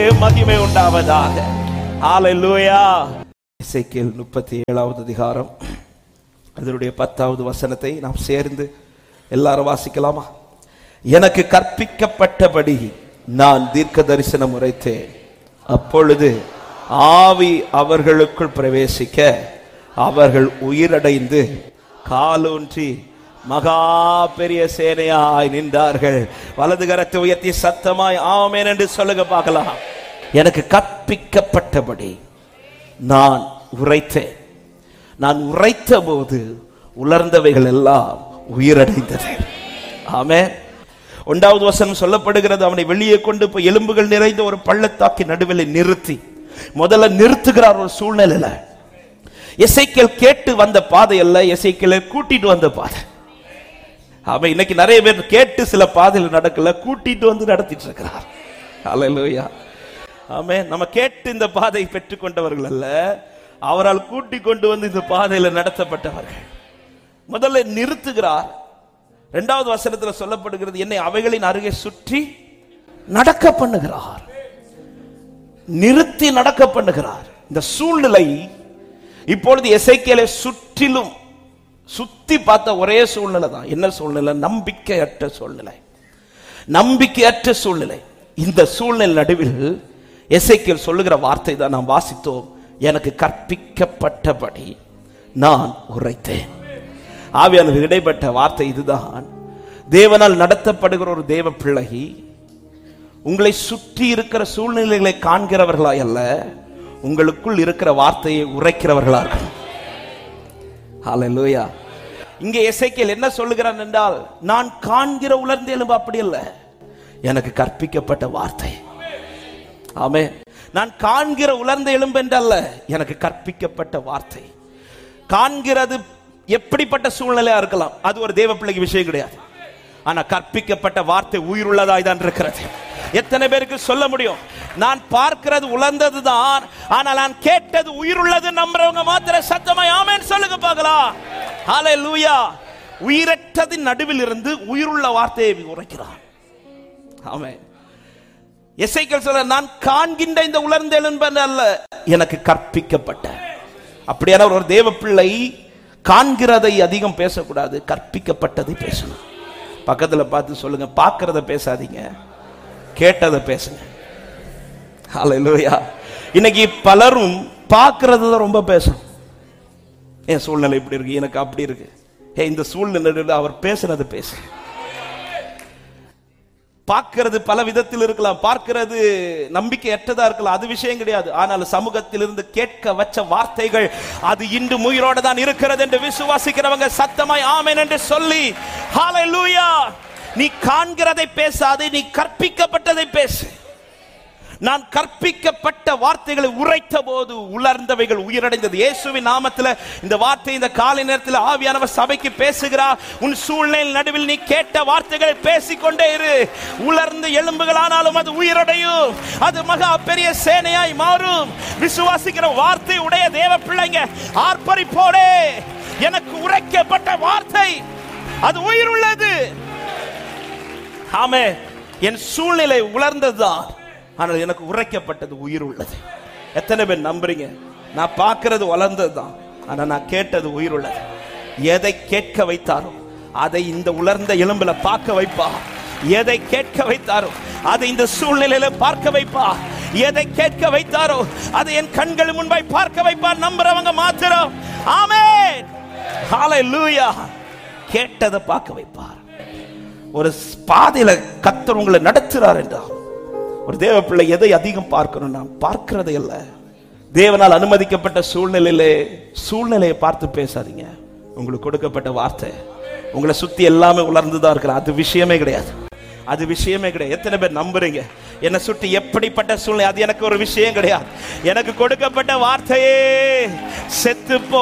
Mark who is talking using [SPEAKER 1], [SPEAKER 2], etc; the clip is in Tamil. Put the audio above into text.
[SPEAKER 1] மகிமை உண்டாவதாக ஹalleluya இசைக்கேல் முப்பத்தி ஏழாவது அதிகாரம் அதனுடைய பத்தாவது வசனத்தை நாம் சேர்ந்து எல்லாரும் வாசிக்கலாமா எனக்கு கற்பிக்கப்பட்டபடி நான் தீர்க்க தரிசனம் உரைத்தேன் அப்பொழுது ஆவி அவர்களுக்குள் பிரவேசிக்க அவர்கள் உயிரடைந்து காலூன்றி மகா பெரிய சேனையாய் நின்றார்கள் வலது கரத்தை உயர்த்தி சத்தமாய் ஆமேன் என்று சொல்லுங்க பார்க்கலாம் எனக்கு கற்பிக்கப்பட்டபடி நான் உரைத்தேன் நான் உரைத்த போது உலர்ந்தவைகள் எல்லாம் உயிரடைந்தது ஆமே ஒன்றாவது வசனம் சொல்லப்படுகிறது அவனை வெளியே கொண்டு போய் எலும்புகள் நிறைந்த ஒரு பள்ளத்தாக்கி நடுவில் நிறுத்தி முதல்ல நிறுத்துகிறார் ஒரு சூழ்நிலையில எசைக்கேல் கேட்டு வந்த பாதை அல்ல எசைக்கேலை கூட்டிட்டு வந்த பாதை அவன் இன்னைக்கு நிறைய பேர் கேட்டு சில பாதையில் நடக்கல கூட்டிட்டு வந்து நடத்திட்டு இருக்கிறார் அல்லேலூயா ஆமே நம்ம கேட்டு இந்த பாதை பெற்றுக்கொண்டவர்கள் அல்ல அவரால் கூட்டி கொண்டு வந்து இந்த பாதையில நடத்தப்பட்டவர்கள் முதல்ல நிறுத்துகிறார் இரண்டாவது வசனத்துல சொல்லப்படுகிறது என்னை அவைகளின் அருகே சுற்றி நடக்க பண்ணுகிறார் நிறுத்தி நடக்க பண்ணுகிறார் இந்த சூழ்நிலை இப்பொழுது எசைக்கேலை சுற்றிலும் சுத்தி பார்த்த ஒரே சூழ்நிலை தான் என்ன சூழ்நிலை நம்பிக்கையற்ற சூழ்நிலை நம்பிக்கையற்ற சூழ்நிலை இந்த சூழ்நிலை நடுவில் எசைக்கேல் சொல்லுகிற வார்த்தை தான் நாம் வாசித்தோம் எனக்கு கற்பிக்கப்பட்டபடி நான் உரைத்தேன் ஆவியானது இடைப்பட்ட வார்த்தை இதுதான் தேவனால் நடத்தப்படுகிற ஒரு தேவ பிள்ளை உங்களை சுற்றி இருக்கிற சூழ்நிலைகளை காண்கிறவர்களாய் அல்ல உங்களுக்குள் இருக்கிற வார்த்தையை உரைக்கிறவர்களா இருக்கணும் ஹalleluya இங்கே எசேக்கியேல் என்ன சொல்லுகிறான் என்றால் நான் காண்கிற உலர்ந்த எலும்பு அப்படி அல்ல எனக்கு கற்பிக்கப்பட்ட வார்த்தை ஆமே நான் காண்கிற உலர்ந்த எலும்பு என்றல்ல எனக்கு கற்பிக்கப்பட்ட வார்த்தை காண்கிறது எப்படிப்பட்ட சூழ்நிலையா இருக்கலாம் அது ஒரு தேவ பிள்ளைக்கு விஷயம் கிடையாது ஆனா கற்பிக்கப்பட்ட வார்த்தை உயிருள்ளதாய் தான் இருக்கிறது எத்தனை பேருக்கு சொல்ல முடியும் நான் பார்க்கிறது உலர்ந்தது தான் ஆனால் நான் கேட்டது உயிருள்ளது நம்புறவங்க மாத்திர சத்தமாய் ஆமென் சொல்லுங்க பார்க்கலாம் ஹalleluya உயிரற்றதின் நடுவில் இருந்து உயிருள்ள வார்த்தையை உரைக்கிறான் ஆமென் எசைக்கல் சொல்ல நான் காண்கின்ற இந்த உலர்ந்த எலும்பு அல்ல எனக்கு கற்பிக்கப்பட்ட அப்படியான ஒரு தேவ பிள்ளை காண்கிறதை அதிகம் பேசக்கூடாது கற்பிக்கப்பட்டதை பேசணும் பக்கத்துல பார்த்து சொல்லுங்க பார்க்கறத பேசாதீங்க கேட்டதை பேசுங்க ஹalleluya இன்னைக்கு பலரும் பார்க்கறது தான் ரொம்ப பேசணும் என் சூழ்நிலை இப்படி இருக்கு எனக்கு அப்படி இருக்கு ஏ இந்த சூழ்நிலையில் அவர் பேசுனது பேசு பார்க்கிறது பல விதத்தில் இருக்கலாம் பார்க்கிறது நம்பிக்கையற்றதா இருக்கலாம் அது விஷயம் கிடையாது ஆனால் சமூகத்திலிருந்து கேட்க வச்ச வார்த்தைகள் அது இன்று உயிரோட தான் இருக்கிறது என்று விசுவாசிக்கிறவங்க சத்தமாய் ஆமென் என்று சொல்லி ஹalleluya நீ காண்கிறதை பேசாதே நீ கற்பிக்கப்பட்டதை பேசு நான் கற்பிக்கப்பட்ட வார்த்தைகளை உரைத்த போது உலர்ந்தவைகள் உயிரடைந்தது இயேசுவின் நாமத்தில் இந்த வார்த்தை இந்த காலை நேரத்தில் ஆவியானவர் சபைக்கு பேசுகிறார் உன் சூழ்நிலை நடுவில் நீ கேட்ட வார்த்தைகளை பேசிக்கொண்டே இரு உலர்ந்த எலும்புகளானாலும் அது உயிரடையும் அது மகா பெரிய சேனையாய் மாறும் விசுவாசிக்கிற வார்த்தை உடைய தேவ பிள்ளைங்க ஆர்ப்பரிப்போடே எனக்கு உரைக்கப்பட்ட வார்த்தை அது உயிருள்ளது ஆமே என் சூழ்நிலை உலர்ந்ததுதான் ஆனால் எனக்கு உரைக்கப்பட்டது உயிர் உள்ளது எத்தனை பேர் நம்புறீங்க நான் பார்க்கிறது வளர்ந்தது தான் ஆனா நான் கேட்டது உயிர் உள்ளது எதை கேட்க வைத்தாரோ அதை இந்த உலர்ந்த எலும்புல பார்க்க வைப்பா எதை கேட்க வைத்தாரோ அதை இந்த சூழ்நிலையில பார்க்க வைப்பா எதை கேட்க வைத்தாரோ அதை என் கண்கள் முன்பாய் பார்க்க வைப்பார் நம்புறவங்க மாத்திரம் ஆமென் ஹalleluya கேட்டதை பார்க்க வைப்பார் ஒரு பாதையில கத்தர் உங்களை நடத்துறார் என்றால் ஒரு தேவ பிள்ளை எதை அதிகம் பார்க்கணும் நாம் பார்க்கிறதை அல்ல தேவனால் அனுமதிக்கப்பட்ட சூழ்நிலையிலே சூழ்நிலையை பார்த்து பேசாதீங்க உங்களுக்கு கொடுக்கப்பட்ட வார்த்தை உங்களை சுத்தி எல்லாமே உலர்ந்துதான் இருக்கிற அது விஷயமே கிடையாது அது விஷயமே கிடையாது எத்தனை பேர் நம்புறீங்க என்னை சுற்றி எப்படிப்பட்ட சூழ்நிலை அது எனக்கு ஒரு விஷயம் கிடையாது எனக்கு கொடுக்கப்பட்ட வார்த்தையே செத்து போ